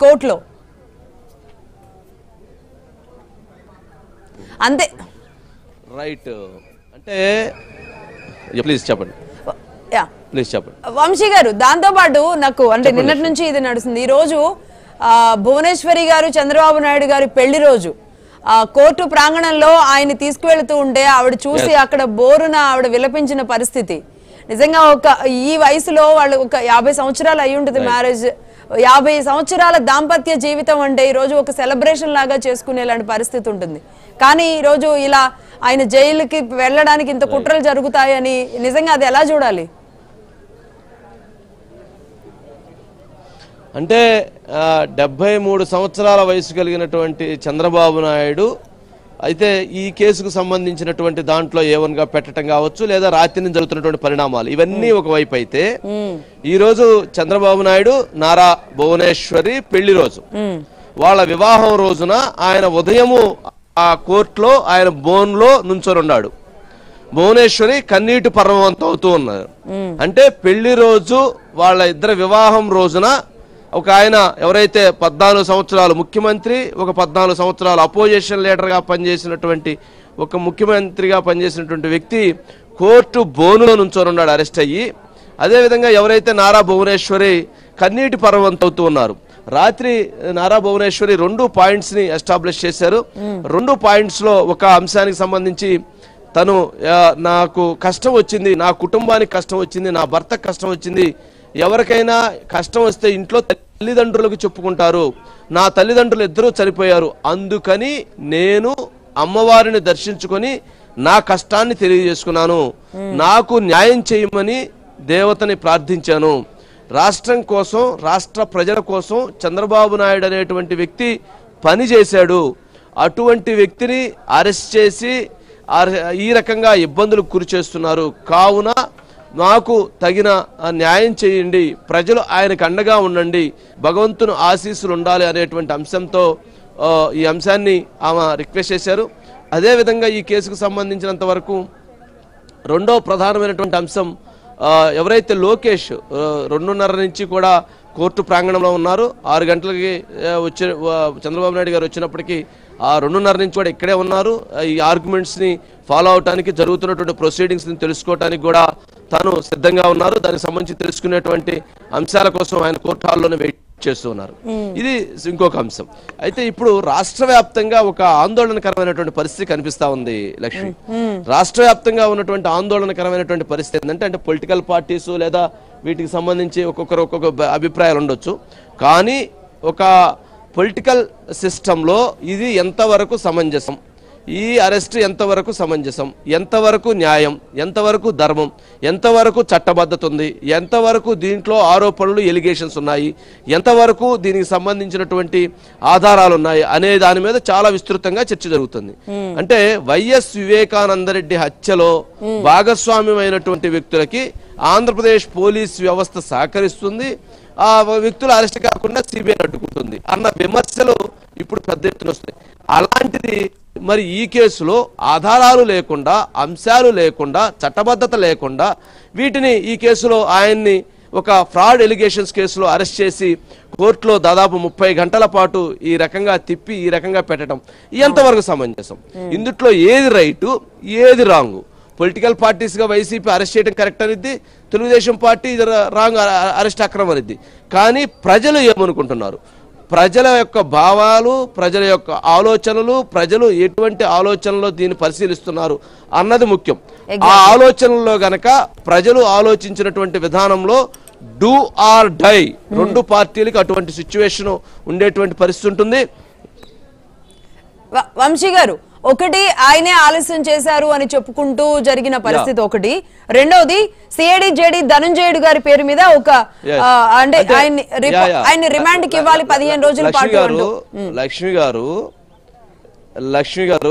కోర్టులో అంతే రైట్ అంటే ప్లీజ్ చెప్పండి యా ప్లీజ్ చెప్పండి వంశీ గారు దాంతో పాటు నాకు అంటే నిన్నటి నుంచి ఇది నడుస్తుంది ఈ రోజు ఆ, భువనేశ్వరి గారు చంద్రబాబు నాయుడు గారి పెళ్లి రోజు ఆ కోర్టు ప్రాంగణంలో ఆయన తీసుకువెళుతూ ఉంటే ఆవిడ చూసి అక్కడ బోరున ఆవిడ విలపించిన పరిస్థితి నిజంగా ఒక ఈ వయసులో వాళ్ళు ఒక యాభై సంవత్సరాలు అయి ఉంటుంది మ్యారేజ్ యాభై సంవత్సరాల దాంపత్య జీవితం అంటే ఈ రోజు ఒక సెలబ్రేషన్ లాగా చేసుకునేలాంటి పరిస్థితి ఉంటుంది కానీ ఈ రోజు ఇలా ఆయన జైలుకి వెళ్ళడానికి ఇంత కుట్రలు జరుగుతాయని నిజంగా అది ఎలా చూడాలి అంటే ఆ, డెబ్బై మూడు సంవత్సరాల వయసు కలిగినటువంటి చంద్రబాబు నాయుడు అయితే ఈ కేసుకు సంబంధించినటువంటి దాంట్లో ఏవన్గా పెట్టడం కావచ్చు లేదా రాత్రి నుంచి జరుగుతున్నటువంటి పరిణామాలు ఇవన్నీ ఒకవైపు అయితే ఈ రోజు చంద్రబాబు నాయుడు నారా భువనేశ్వరి పెళ్లి రోజు వాళ్ళ వివాహం రోజున ఆయన ఉదయము ఆ కోర్టులో ఆయన బోన్లో నుంచొని ఉన్నాడు భువనేశ్వరి కన్నీటి పర్వంతం అవుతూ ఉన్నారు అంటే పెళ్లి రోజు వాళ్ళ ఇద్దరి వివాహం రోజున ఒక ఆయన ఎవరైతే పద్నాలుగు సంవత్సరాలు ముఖ్యమంత్రి ఒక పద్నాలుగు సంవత్సరాలు అపోజిషన్ లీడర్గా పనిచేసినటువంటి ఒక ముఖ్యమంత్రిగా పనిచేసినటువంటి వ్యక్తి కోర్టు బోనులో నుంచొని ఉన్నాడు అరెస్ట్ అయ్యి అదేవిధంగా ఎవరైతే నారా భువనేశ్వరి కన్నీటి పర్వంతం అవుతూ ఉన్నారు రాత్రి నారా భువనేశ్వరి రెండు పాయింట్స్ ని ఎస్టాబ్లిష్ చేశారు రెండు పాయింట్స్ లో ఒక అంశానికి సంబంధించి తను ఆ, నాకు కష్టం వచ్చింది నా కుటుంబానికి కష్టం వచ్చింది నా భర్తకు కష్టం వచ్చింది ఎవరికైనా కష్టం వస్తే ఇంట్లో తల్లిదండ్రులకు చెప్పుకుంటారు నా తల్లిదండ్రులు ఇద్దరూ చనిపోయారు అందుకని నేను అమ్మవారిని దర్శించుకొని నా కష్టాన్ని తెలియజేసుకున్నాను నాకు న్యాయం చేయమని దేవతని ప్రార్థించాను రాష్ట్రం కోసం రాష్ట్ర ప్రజల కోసం చంద్రబాబు నాయుడు అనేటువంటి వ్యక్తి పని చేశాడు అటువంటి వ్యక్తిని అరెస్ట్ చేసి అర- ఈ రకంగా ఇబ్బందులకు గురి చేస్తున్నారు కావున నాకు తగిన ఆ, న్యాయం చేయండి ప్రజలు ఆయనకు అండగా ఉండండి భగవంతుని ఆశీస్సులు ఉండాలి అనేటువంటి అంశంతో ఆ, ఈ అంశాన్ని ఆమె రిక్వెస్ట్ చేశారు అదేవిధంగా ఈ కేసుకు సంబంధించినంత వరకు రెండో ప్రధానమైనటువంటి అంశం ఆ, ఎవరైతే లోకేష్ ఆ, రెండున్నర నుంచి కూడా కోర్టు ప్రాంగణంలో ఉన్నారు ఆరు గంటలకి ఆ, వచ్చే ఆ, చంద్రబాబు నాయుడు గారు వచ్చినప్పటికీ ఆ రెండున్నర నుంచి కూడా ఇక్కడే ఉన్నారు ఆ, ఈ ఆర్గ్యుమెంట్స్ ని ఫాలో అవడానికి జరుగుతున్నటువంటి ప్రొసీడింగ్స్ ని తెలుసుకోవడానికి కూడా తాను సిద్ధంగా ఉన్నారు దానికి సంబంధించి తెలుసుకునేటువంటి అంశాల కోసం ఆయన కోర్టు హాల్లోనే వెయిట్ చేస్తూ ఉన్నారు ఇది ఇంకొక అంశం అయితే ఇప్పుడు రాష్ట్ర వ్యాప్తంగా ఒక ఆందోళనకరమైనటువంటి పరిస్థితి కనిపిస్తా ఉంది లక్ష్మి రాష్ట్ర వ్యాప్తంగా ఉన్నటువంటి ఆందోళనకరమైనటువంటి పరిస్థితి ఏంటంటే అంటే పొలిటికల్ పార్టీస్ లేదా వీటికి సంబంధించి ఒక్కొక్కరు ఒక్కొక్క బ- అభిప్రాయాలు ఉండొచ్చు కానీ ఒక పొలిటికల్ సిస్టంలో ఇది ఎంతవరకు సమంజసం ఈ అరెస్ట్ ఎంతవరకు సమంజసం ఎంతవరకు న్యాయం ఎంతవరకు ధర్మం ఎంతవరకు చట్టబద్ధత ఉంది ఎంతవరకు దీంట్లో ఆరోపణలు ఎలిగేషన్స్ ఉన్నాయి ఎంతవరకు దీనికి సంబంధించినటువంటి ఆధారాలు ఉన్నాయి అనే దాని మీద చాలా విస్తృతంగా చర్చ జరుగుతుంది అంటే వైఎస్ వివేకానందరెడ్డి హత్యలో భాగస్వామ్యమైనటువంటి వ్యక్తులకి ఆంధ్రప్రదేశ్ పోలీస్ వ్యవస్థ సహకరిస్తుంది ఆ వ్యక్తులు అరెస్ట్ కాకుండా సిబిఐ అడ్డుకుంటుంది అన్న విమర్శలు ఇప్పుడు పెద్ద ఎత్తున వస్తున్నాయి అలాంటిది మరి ఈ కేసులో ఆధారాలు లేకుండా అంశాలు లేకుండా చట్టబద్ధత లేకుండా వీటిని ఈ కేసులో ఆయన్ని ఒక ఫ్రాడ్ ఎలిగేషన్స్ కేసులో అరెస్ట్ చేసి కోర్టులో దాదాపు ముప్పై గంటల పాటు ఈ రకంగా తిప్పి ఈ రకంగా పెట్టడం ఎంతవరకు సమంజసం ఇందుట్లో ఏది రైటు ఏది రాంగు పొలిటికల్ పార్టీస్ గా వైసీపీ అరెస్ట్ చేయడం కరెక్ట్ అనిద్ది తెలుగుదేశం పార్టీ ఇది రా- రాంగ్ అ- అరెస్ట్ అక్రమం అనిద్ది కానీ ప్రజలు ఏమనుకుంటున్నారు ప్రజల యొక్క భావాలు ప్రజల యొక్క ఆలోచనలు ప్రజలు ఎటువంటి ఆలోచనలో దీన్ని పరిశీలిస్తున్నారు అన్నది ముఖ్యం ఆ ఆలోచనలో గనక ప్రజలు ఆలోచించినటువంటి విధానంలో డూ ఆర్ డై రెండు పార్టీలకు అటువంటి సిచ్యువేషన్ ఉండేటువంటి పరిస్థితి ఉంటుంది వ- వంశీ గారు ఒకటి ఆయనే ఆలస్యం చేశారు అని చెప్పుకుంటూ జరిగిన పరిస్థితి ఒకటి రెండోది సిఐడి జేడి ధనంజయుడు గారి పేరు మీద ఒక Yes. ఆ, అంటే అంటే- ఆయన్ని రిపో- యా, యా. ఆయన్ని రిమాండ్ కి ఇవ్వాలి పదిహేను రోజుల లక్ష్మి పాటు గారు అంటూ Lakshmi garu Lakshmi garu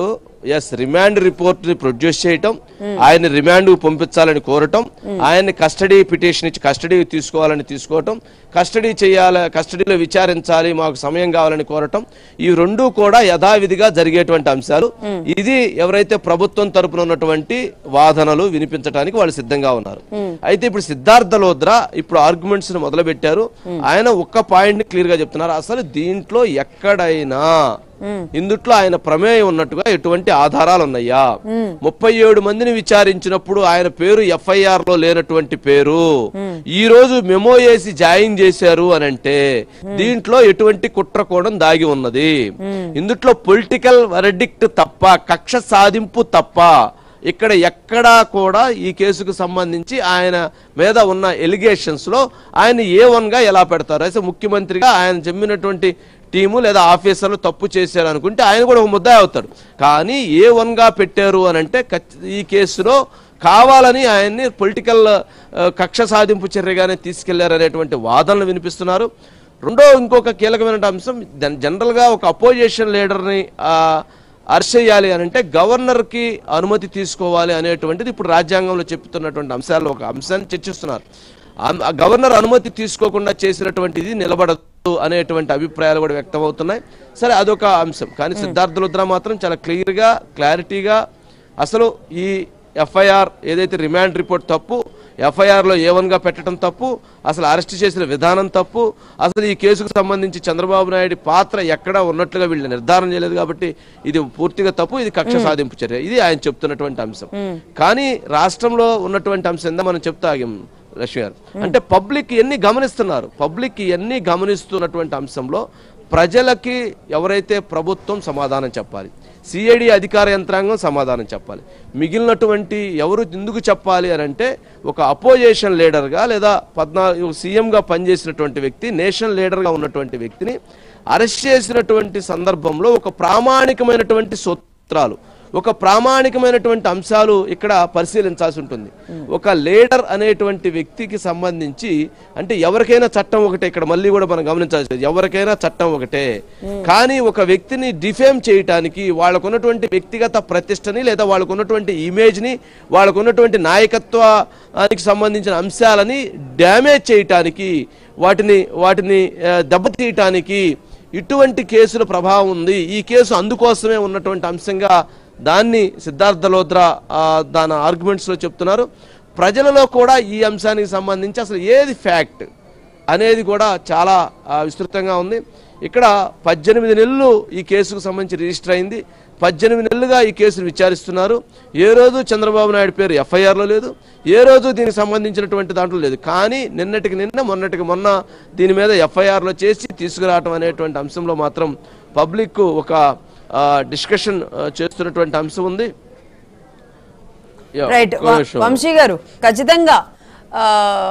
yes remand report ని ప్రొడ్యూస్ చేయటం ఆయన రిమాండ్ పంపించాలని కోరటం ఆయన్ని కస్టడీ పిటిషన్ ఇచ్చి కస్టడీ తీసుకోవాలని తీసుకోవటం కస్టడీ చేయాలి కస్టడీలో విచారించాలి మాకు సమయం కావాలని కోరటం ఈ రెండు కూడా యథావిధిగా జరిగేటువంటి అంశాలు ఇది ఎవరైతే ప్రభుత్వం తరపున ఉన్నటువంటి వాదనలు వినిపించడానికి వాళ్ళు సిద్ధంగా ఉన్నారు అయితే ఇప్పుడు సిద్ధార్థ లోద్రా ఇప్పుడు ఆర్గ్యుమెంట్స్ ని మొదలు పెట్టారు ఆయన ఒక్క పాయింట్ ని క్లియర్ గా చెప్తున్నారు అసలు దీంట్లో ఎక్కడైనా ఇందుట్లో ఆయన ప్రమేయం ఉన్నట్టుగా ఎటువంటి ఆధారాలు ఉన్నాయా ముప్పై ఏడు మందిని విచారించినప్పుడు ఆయన పేరు ఎఫ్ఐఆర్ లో లేనటువంటి పేరు ఈ రోజు మెమో వేసి జాయిన్ చేశారు అని అంటే దీంట్లో ఎటువంటి కుట్ర కోణం దాగి ఉన్నది ఇందుట్లో పొలిటికల్ వెరడిక్ట్ తప్ప కక్ష సాధింపు తప్ప ఇక్కడ ఎక్కడా కూడా ఈ కేసుకు సంబంధించి ఆయన మీద ఉన్న ఎలిగేషన్స్ లో ఆయన ఏ వన్ గా ఎలా పెడతారు అయితే ముఖ్యమంత్రిగా ఆయన చెమ్మినటువంటి టీము లేదా ఆఫీసర్లు తప్పు చేశారు అనుకుంటే ఆయన కూడా ఒక ముద్దాయి అవుతాడు కానీ ఏ వన్ గా పెట్టారు అని అంటే ఖచ్చి- ఈ కేసులో కావాలని ఆయన్ని పొలిటికల్ కక్ష సాధింపు చర్యగానే తీసుకెళ్లారు అనేటువంటి వాదనలు వినిపిస్తున్నారు రెండో ఇంకొక కీలకమైన అంశం జన్- జనరల్ గా ఒక అపోజిషన్ లీడర్ని ఆ, అరెస్ట్ చేయాలి అని అంటే గవర్నర్కి అనుమతి తీసుకోవాలి అనేటువంటిది ఇప్పుడు రాజ్యాంగంలో చెప్తున్నటువంటి అంశాల్లో ఒక అంశాన్ని చర్చిస్తున్నారు ఆ- ఆ గవర్నర్ అనుమతి తీసుకోకుండా చేసినటువంటిది నిలబడదు అనేటువంటి అభిప్రాయాలు కూడా వ్యక్తమవుతున్నాయి సరే అదొక అంశం కానీ సిద్ధార్థ లుద్రా మాత్రం చాలా క్లియర్గా క్లారిటీగా అసలు ఈ ఎఫ్ఐఆర్ ఏదైతే రిమాండ్ రిపోర్ట్ తప్పు ఎఫ్ఐఆర్ లో ఏ గా పెట్టడం తప్పు అసలు అరెస్ట్ చేసిన విధానం తప్పు అసలు ఈ కేసుకు సంబంధించి చంద్రబాబు నాయుడు పాత్ర ఎక్కడా ఉన్నట్లుగా వీళ్ళు నిర్ధారణ చేయలేదు కాబట్టి ఇది పూర్తిగా తప్పు ఇది కక్ష సాధింపు చర్య ఇది ఆయన చెప్తున్నటువంటి అంశం కానీ రాష్ట్రంలో ఉన్నటువంటి అంశం ఏందో మనం చెప్తా ఆగాం లక్ష్మి గారు అంటే పబ్లిక్ ఎన్ని గమనిస్తున్నారు పబ్లిక్ ఎన్ని గమనిస్తున్నటువంటి అంశంలో ప్రజలకి ఎవరైతే ప్రభుత్వం సమాధానం చెప్పాలి సిఐడి అధికార యంత్రాంగం సమాధానం చెప్పాలి మిగిలినటువంటి ఎవరు ఎందుకు చెప్పాలి అని అంటే ఒక అపోజిషన్ లీడర్గా లేదా పద్నాలుగు సీఎంగా పనిచేసినటువంటి వ్యక్తి నేషనల్ లీడర్గా ఉన్నటువంటి వ్యక్తిని అరెస్ట్ చేసినటువంటి సందర్భంలో ఒక ప్రామాణికమైనటువంటి సూత్రాలు ఒక ప్రామాణికమైనటువంటి అంశాలు ఇక్కడ పరిశీలించాల్సి ఉంటుంది ఒక లీడర్ అనేటువంటి వ్యక్తికి సంబంధించి అంటే ఎవరికైనా చట్టం ఒకటే ఇక్కడ మళ్ళీ కూడా మనం గమనించాల్సి ఎవరికైనా చట్టం ఒకటే కానీ ఒక వ్యక్తిని డిఫేమ్ చేయటానికి వాళ్ళకున్నటువంటి వ్యక్తిగత ప్రతిష్టని లేదా వాళ్ళకున్నటువంటి ఇమేజ్ని వాళ్ళకున్నటువంటి నాయకత్వానికి సంబంధించిన అంశాలని డ్యామేజ్ చేయటానికి వాటిని వాటిని ఆ, దెబ్బతీయటానికి ఇటువంటి కేసుల ప్రభావం ఉంది ఈ కేసు అందుకోసమే ఉన్నటువంటి అంశంగా దాన్ని సిద్ధార్థ లోద్రా ఆ, దాని ఆర్గ్యుమెంట్స్ లో చెప్తున్నారు ప్రజలలో కూడా ఈ అంశానికి సంబంధించి అసలు ఏది ఫ్యాక్ట్ అనేది కూడా చాలా ఆ, విస్తృతంగా ఉంది ఇక్కడ పద్దెనిమిది నెలలు ఈ కేసుకు సంబంధించి రిజిస్టర్ అయింది పద్దెనిమిది నెలలుగా ఈ కేసును విచారిస్తున్నారు ఏ రోజు చంద్రబాబు నాయుడు పేరు ఎఫ్ఐఆర్లో లేదు ఏ రోజు దీనికి సంబంధించినటువంటి దాంట్లో లేదు కానీ నిన్నటికి నిన్న మొన్నటికి మొన్న దీని మీద ఎఫ్ఐఆర్లో చేసి తీసుకురావటం అనేటువంటి అంశంలో మాత్రం పబ్లిక్ ఒక డిస్కషన్ చేస్తున్నటువంటి అంశం ఉంది యా, రైట్ ఒక్క నిమిషం. వంశీ గారు ఖచ్చితంగా ఆ,